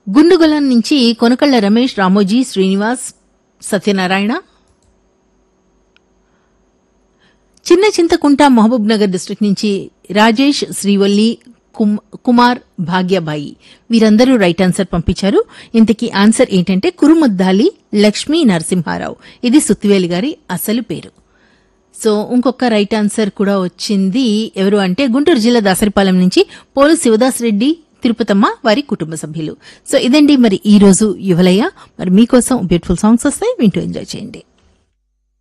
గుండుగొలం నుంచి కొనకళ్ళ రమేష్ రామోజీ శ్రీనివాస్ సత్యనారాయణ చిన్న చింతకుంట మహబూబ్ నగర్ డిస్ట్రిక్ట్ నుంచి రాజేష్ శ్రీవల్లి కుమ్- కుమార్ భాగ్యబాయి వీరందరూ రైట్ ఆన్సర్ పంపించారు ఇంతకీ ఆన్సర్ ఏంటంటే కురుమద్దాలి లక్ష్మీ నరసింహారావు ఇది సుత్తివేలి గారి అసలు పేరు సో ఇంకొక రైట్ ఆన్సర్ కూడా వచ్చింది ఎవరు అంటే గుంటూరు జిల్లా దాసరిపాలెం నుంచి పోలు శివదాస్ రెడ్డి తిరుపతమ్మ వారి కుటుంబ సభ్యులు సో ఇదండి మరి ఈ రోజు యువలయ్య మరి మీకోసం బ్యూటిఫుల్ సాంగ్స్ వస్తాయి వింటూ ఎంజాయ్ చేయండి